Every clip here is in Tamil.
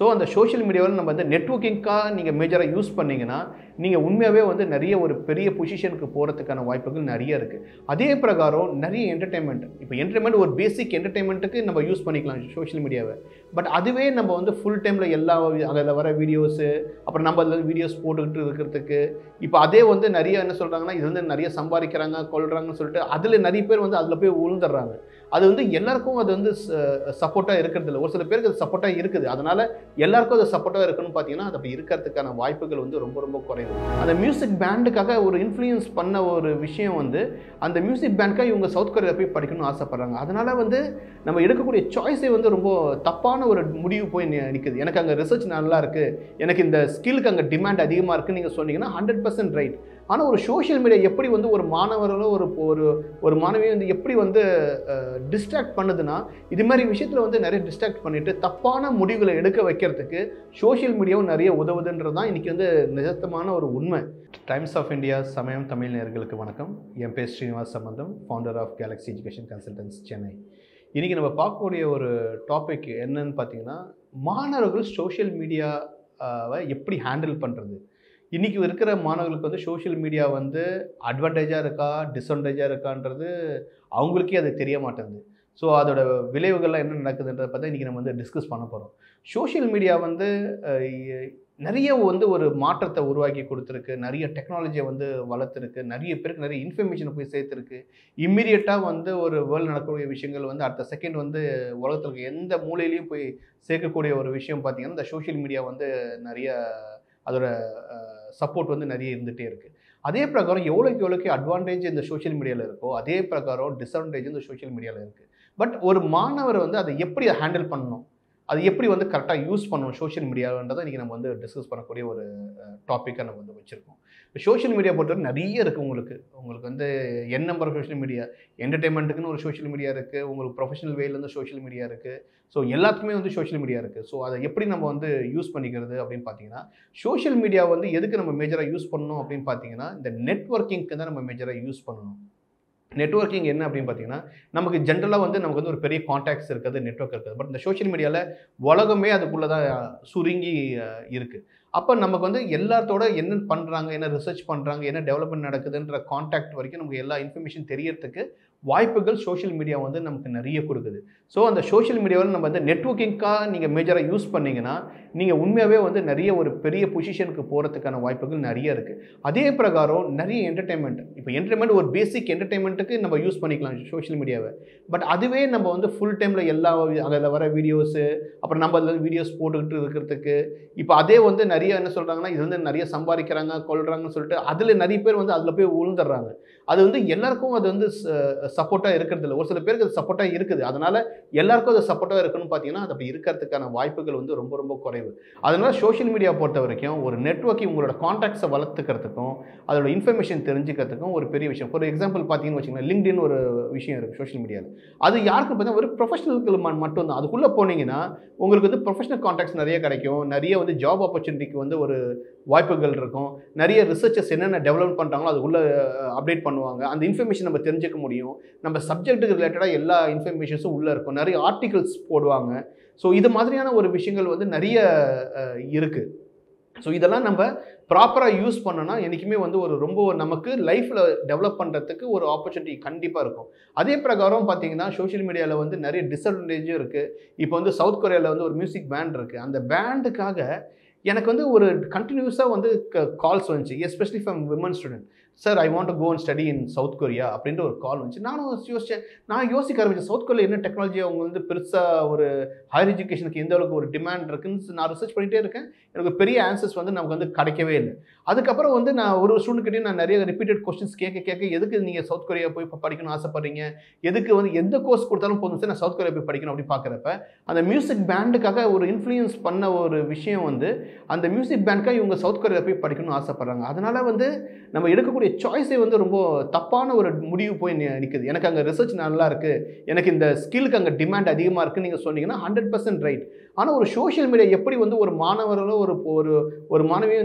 ஸோ அந்த சோஷியல் மீடியாவில் நம்ம வந்து நெட்ஒர்க்கிங்காக நீங்கள் மேஜராக யூஸ் பண்ணீங்கன்னா நீங்கள் உண்மையாகவே வந்து நிறைய ஒரு பெரிய பொசிஷனுக்கு போகிறதுக்கான வாய்ப்புகள் நிறைய இருக்குது அதே பிரகாரம் நிறைய என்டர்டைன்மெண்ட் இப்போ என்டர்டைன்மெண்ட் ஒரு பேசிக் என்டர்டைன்மெண்ட்டுக்கு நம்ம யூஸ் பண்ணிக்கலாம் சோஷியல் மீடியாவை பட் அதுவே நம்ம வந்து ஃபுல் டைமில் எல்லா அதில் வர வீடியோஸு அப்புறம் நம்ம அதில் வீடியோஸ் போட்டுக்கிட்டு இருக்கிறதுக்கு இப்போ அதே வந்து நிறைய என்ன சொல்கிறாங்கன்னா இது வந்து நிறைய சம்பாதிக்கிறாங்க கொள்றாங்கன்னு சொல்லிட்டு அதில் நிறைய பேர் வந்து அதில் போய் விழுந்துடுறாங்க அது வந்து எல்லாருக்கும் அது வந்து சப்போர்ட்டாக இருக்கிறது இல்லை ஒரு சில பேருக்கு அது சப்போர்ட்டாக இருக்குது அதனால் எல்லாருக்கும் அது சப்போர்ட்டாக இருக்கணும்னு பார்த்தீங்கன்னா அது அப்படி இருக்கிறதுக்கான வாய்ப்புகள் வந்து ரொம்ப ரொம்ப குறைவு அந்த மியூசிக் பேண்டுக்காக ஒரு இன்ஃப்ளூயன்ஸ் பண்ண ஒரு விஷயம் வந்து அந்த மியூசிக் பேண்டுக்காக இவங்க சவுத் கொரியா போய் படிக்கணும்னு ஆசைப்பட்றாங்க அதனால் வந்து நம்ம எடுக்கக்கூடிய சாய்ஸே வந்து ரொம்ப தப்பான ஒரு முடிவு போய் நி- நிக்குது எனக்கு அங்கே ரிசர்ச் நல்லா இருக்குது எனக்கு இந்த ஸ்கில்லுக்கு அங்கே டிமாண்ட் அதிகமாக இருக்குன்னு நீங்கள் சொன்னீங்கன்னா ஹண்ட்ரட் பர்சன்ட் ரைட் ஆனால் ஒரு சோஷியல் மீடியா எப்படி வந்து ஒரு மாணவர்களோ ஒரு ஒரு ஒரு மாணவியை வந்து எப்படி வந்து டிஸ்ட்ராக்ட் பண்ணுதுன்னா இது மாதிரி விஷயத்தில் வந்து நிறைய டிஸ்ட்ராக்ட் பண்ணிட்டு தப்பான முடிவுகளை எடுக்க வைக்கிறதுக்கு சோஷியல் மீடியாவும் நிறைய உதவுதுன்றது தான் இன்றைக்கி வந்து நிஜத்தமான ஒரு உண்மை டைம்ஸ் ஆஃப் இந்தியா சமயம் தமிழ் நேயர்களுக்கு வணக்கம் என் பேர் Srinivas Sambandham founder of Galaxy Education Consultants Chennai இன்றைக்கி நம்ம பார்க்கக்கூடிய ஒரு டாபிக் என்னன்னு பார்த்தீங்கன்னா மாணவர்கள் சோஷியல் மீடியாவை எப்படி ஹேண்டில் பண்ணுறது இன்றைக்கி இருக்கிற மாணவர்களுக்கு வந்து சோஷியல் மீடியா வந்து அட்வான்டேஜாக இருக்கா டிஸ்அட்வான்டேஜாக இருக்கான்றது அவங்களுக்கே அது தெரிய மாட்டேங்குது ஸோ அதோட விளைவுகள்லாம் என்ன நடக்குதுன்றத பார்த்தா இன்றைக்கி நம்ம வந்து டிஸ்கஸ் பண்ண போகிறோம் சோஷியல் மீடியா வந்து அஹ், இ- நிறைய வந்து ஒரு மாற்றத்தை உருவாக்கி கொடுத்துருக்கு நிறைய டெக்னாலஜியை வந்து வளர்த்துருக்கு நிறைய பேருக்கு நிறைய இன்ஃபர்மேஷனை போய் சேர்த்துருக்கு இம்மிடியட்டாக வந்து ஒரு வேர்ல்டு நடக்கக்கூடிய விஷயங்கள் வந்து அடுத்த செகண்ட் வந்து உலகத்தில் இருக்க எந்த மூலையிலையும் போய் சேர்க்கக்கூடிய ஒரு விஷயம் பார்த்தீங்கன்னா இந்த சோஷியல் மீடியா வந்து நிறைய அதோட சப்போர்ட் வந்து நிறைய இருந்துகிட்டே இருக்குது அதே பிரகாரம் எவ்வளோக்கு எவ்வளோக்கு அட்வான்டேஜ் இந்த சோஷியல் மீடியாவில் இருக்கோ அதே பிரகாரம் டிஸ்அட்வான்டேஜ் இந்த சோஷியல் மீடியாவில் இருக்குது பட் ஒரு மாணவர் வந்து அதை எப்படி ஹேண்டில் பண்ணணும் அது எப்படி வந்து கரெக்டாக யூஸ் பண்ணணும் சோஷியல் மீடியான்றதை இன்றைக்கி நம்ம வந்து டிஸ்கஸ் பண்ணக்கூடிய ஒரு டாப்பிக்காக நம்ம வந்து வச்சுருக்கோம் சோஷியல் மீடியா பொறுத்தவரை நிறைய இருக்குது உங்களுக்கு உங்களுக்கு வந்து என் நம்பர் ஆஃப் சோஷியல் மீடியா என்டர்டைன்மெண்ட்டுக்குன்னு ஒரு சோஷியல் மீடியா இருக்குது உங்களுக்கு ப்ரொஃபஷனல் வேலேருந்து சோஷியல் மீடியா இருக்குது ஸோ எல்லாத்துக்குமே வந்து சோஷியல் மீடியா இருக்குது ஸோ அதை எப்படி நம்ம வந்து யூஸ் பண்ணிக்கிறது அப்படின்னு பார்த்தீங்கன்னா சோஷியல் மீடியா வந்து எதுக்கு நம்ம மேஜராக யூஸ் பண்ணணும் அப்படின்னு பார்த்தீங்கன்னா இந்த நெட்ஒர்க்கிங்க்கு தான் நம்ம மேஜராக யூஸ் பண்ணணும் நெட்ஒர்க்கிங் என்ன அப்படின்னு பார்த்தீங்கன்னா நமக்கு ஜென்ரலாக வந்து நமக்கு வந்து ஒரு பெரிய காண்டாக்ட்ஸ் இருக்குது நெட்ஒர்க் இருக்குது பட் இந்த சோஷியல் மீடியாவில் உலகமே அதுக்குள்ளே தான் சுருங்கி அஹ், இருக்குது அப்போ நமக்கு வந்து எல்லாத்தோட என்ன பண்ணுறாங்க என்ன ரிசர்ச் பண்ணுறாங்க என்ன டெவலப்மெண்ட் நடக்குதுன்ற காண்டாக்ட் வரைக்கும் நமக்கு எல்லா இன்ஃபர்மேஷன் தெரியறதுக்கு வாய்ப்புகள் சோஷியல் மீடியா வந்து நமக்கு நிறைய கொடுக்குது ஸோ அந்த சோஷியல் மீடியாவில் நம்ம வந்து நெட்ஒர்க்கிங்காக நீங்கள் மேஜராக யூஸ் பண்ணீங்கன்னா நீங்கள் உண்மையாகவே வந்து நிறைய ஒரு பெரிய பொசிஷனுக்கு போகிறதுக்கான வாய்ப்புகள் நிறைய இருக்குது அதே பிரகாரம் நிறைய என்டர்டைன்மெண்ட் இப்போ என்டர்டைன்மெண்ட் ஒரு பேசிக் என்டர்டைன்மெண்ட்டுக்கு நம்ம யூஸ் பண்ணிக்கலாம் சோஷியல் மீடியாவை பட் அதுவே நம்ம வந்து ஃபுல் டைமில் எல்லா அதில் வர வீடியோஸு அப்புறம் நம்ம அதில் வீடியோஸ் போட்டுக்கிட்டு இருக்கிறதுக்கு இப்போ அதே வந்து நிறைய என்ன சொல்கிறாங்கன்னா இது வந்து நிறைய சம்பாதிக்கிறாங்க கொள்றாங்கன்னு சொல்லிட்டு அதில் நிறைய பேர் வந்து அதில் போய் விழுந்துடுறாங்க அது வந்து எல்லாருக்கும் அது வந்து சப்போர்ட்டாக இருக்கிறது இல்லை ஒரு சில பேருக்கு அது சப்போர்ட்டாக இருக்குது அதனால் எல்லாருக்கும் அது சப்போர்ட்டாக இருக்கணும்னு பார்த்தீங்கன்னா அது அப்படி இருக்கிறதுக்கான வாய்ப்புகள் வந்து ரொம்ப ரொம்ப குறைவு அதனால் சோஷியல் மீடியா பொறுத்த வரைக்கும் ஒரு நெட்ஒர்க்கிங் உங்களோட காண்டாக்ட்ஸை வளர்த்துக்கிறதுக்கும் அதோட இன்ஃபர்மேஷன் தெரிஞ்சுக்கிறதுக்கும் ஒரு பெரிய விஷயம் ஃபார் எக்ஸாம்பிள் பார்த்தீங்கன்னு வச்சுக்கோங்களேன் லிங்க்டின் ஒரு விஷயம் இருக்குது சோஷியல் மீடியாவில் அது யாருக்கு பார்த்தா ஒரு ப்ரொஃபஷனலுக்கு மட்டும் தான் அதுக்குள்ளே போனீங்கன்னா உங்களுக்கு வந்து ப்ரொஃபஷனல் காண்டாக்ட்ஸ் நிறைய கிடைக்கும் நிறைய வந்து ஜாப் ஆப்பர்ச்சுனிட்டிக்கு வந்து ஒரு வாய்ப்புகள் இருக்கும் நிறைய ரிசர்ச்சர்ஸ் என்னென்ன டெவலப் பண்ணுறாங்களோ அதுக்குள்ளே அப்டேட் பண்ணுவாங்க அந்த இன்ஃபர்மேஷன் நம்ம தெரிஞ்சுக்க முடியும் நம்ம சப்ஜெக்ட்டுக்கு ரிலேட்டடாக எல்லா இன்ஃபர்மேஷன்ஸும் உள்ளே இருக்கும் நிறைய ஆர்டிகல்ஸ் போடுவாங்க ஸோ இது மாதிரியான ஒரு விஷயங்கள் வந்து நிறைய இருக்குது ஸோ இதெல்லாம் நம்ம ப்ராப்பராக யூஸ் பண்ணோன்னா என்றைக்குமே வந்து ஒரு ரொம்ப நமக்கு லைஃப்பில் டெவலப் பண்ணுறதுக்கு ஒரு ஆப்பர்ச்சுனிட்டி கண்டிப்பாக இருக்கும் அதே பிரகாரம் பார்த்தீங்கன்னா சோஷியல் மீடியாவில் வந்து நிறைய டிஸ்அட்வான்டேஜும் இருக்குது இப்போ வந்து சவுத் கொரியாவில் வந்து ஒரு மியூசிக் பேண்ட் இருக்குது அந்த பேண்டுக்காக எனக்கு வந்து ஒரு கண்டினியூஸாக வந்து கால்ஸ் வந்துச்சு especially from women student sir I want to go and study in South Korea அப்படின்ற ஒரு கால் வந்துச்சு நானும் யோசிச்சேன் நான் யோசிக்க ஆரம்பிச்சேன் சவுத் கொரியா என்ன டெக்னாலஜி அவங்க வந்து பெருசாக ஒரு ஹையர் எஜுகேஷனுக்கு எந்த அளவுக்கு ஒரு டிமாண்ட் இருக்குன்னு நான் ரிசர்ச் பண்ணிகிட்டே இருக்கேன் எனக்கு பெரிய ஆன்சர்ஸ் வந்து நமக்கு வந்து கிடைக்கவே இல்லை அதுக்கப்புறம் வந்து நான் ஒரு ஸ்டூடெண்ட்கிட்டையும் நான் நிறைய ரிப்பீட்டட் கொஸ்டின்ஸ் கேட்க கேட்க எதுக்கு நீங்கள் சவுத் கொரியா போய் இப்போ படிக்கணும்னு ஆசைப்படுறீங்க எதுக்கு வந்து எந்த கோர்ஸ் கொடுத்தாலும் போதும் சார் நான் சவுத் கொரியா போய் படிக்கணும் அப்படி பார்க்குறப்ப அந்த மியூசிக் பேண்டுக்காக ஒரு இன்ஃப்ளூயன்ஸ் பண்ண ஒரு விஷயம் வந்து அந்த மியூசிக் பேண்டுக்காக இவங்க சவுத் கொரியா போய் படிக்கணும்னு ஆசைப்படுறாங்க அதனால் வந்து நம்ம எடுக்கக்கூடிய சாய்ஸே வந்து ரொம்ப தப்பான ஒரு முடிவு போய் நி- நிக்குது எனக்கு அங்கே ரிசர்ச் நல்லா இருக்குது எனக்கு இந்த ஸ்கில்லுக்கு அங்கே டிமாண்ட் அதிகமாக இருக்குன்னு நீங்கள் சொன்னீங்கன்னா ஹண்ட்ரட் பர்சன்ட் ரைட் ஆனால் ஒரு சோஷியல் மீடியா எப்படி வந்து ஒரு மாணவர்களோ ஒரு ஒரு ஒரு மாணவியை வந்து எப்படி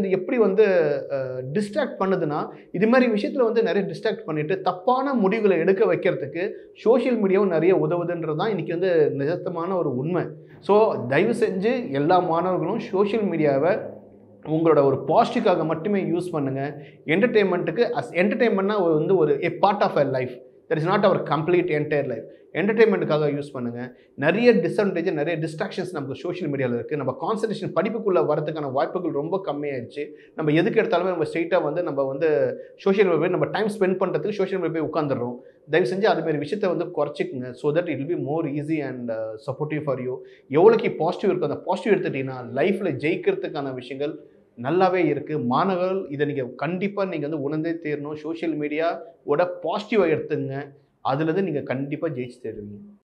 வந்து டிஸ்ட்ராக்ட் பண்ணுதுன்னா இது மாதிரி விஷயத்தில் வந்து நிறைய டிஸ்ட்ராக்ட் பண்ணிட்டு தப்பான முடிவுகளை எடுக்க வைக்கிறதுக்கு சோஷியல் மீடியாவும் நிறைய உதவுதுன்றது தான் இன்றைக்கி வந்து நிஜத்தமான ஒரு உண்மை ஸோ தயவு செஞ்சு எல்லா மாணவர்களும் சோஷியல் மீடியாவை உங்களோட ஒரு பாசிட்டிவ்காக மட்டுமே யூஸ் பண்ணுங்கள் என்டர்டெயின்மெண்ட்டுக்கு அஸ் என்டர்டெயின்மெண்ட்னா வந்து ஒரு a part of a life that is not our complete entire life என்டர்டெயின்மெண்ட்டுக்காக யூஸ் பண்ணுங்கள் நிறைய டிஸ்அட்வான்டேஜ் நிறைய டிஸ்ட்ராக்ஷன்ஸ் நமக்கு சோஷியல் மீடியாவில் இருக்குது நம்ம கான்சன்ட்ரேஷன் படிப்புக்குள்ளே வரதுக்கான வாய்ப்புகள் ரொம்ப கம்மியாயிடுச்சு நம்ம எதுக்கு எடுத்தாலுமே நம்ம ஸ்ட்ரெயிட்டாக வந்து நம்ம வந்து சோஷியல் மீடியா நம்ம டைம் ஸ்பெண்ட் பண்ணுறதுக்கு சோஷியல் மீடியா போய் உட்காந்துடுறோம் தயவு செஞ்சு அதுமாரி விஷயத்தை வந்து குறைச்சிக்குங்க so that it be more easy and supportive for you எவ்வளோக்கு பாசிட்டிவ் இருக்கோ அந்த பாசிட்டிவ் எடுத்துட்டீங்கன்னா லைஃப்பில் ஜெயிக்கிறதுக்கான விஷயங்கள் நல்லாவே இருக்குது மாணவர்கள் இதை நீங்கள் கண்டிப்பாக நீங்கள் வந்து உணர்ந்தே தீரணும் சோஷியல் மீடியாவோட பாசிட்டிவாக எடுத்துங்க அதுலேருந்து நீங்கள் கண்டிப்பாக ஜெயிச்சு தருவீங்க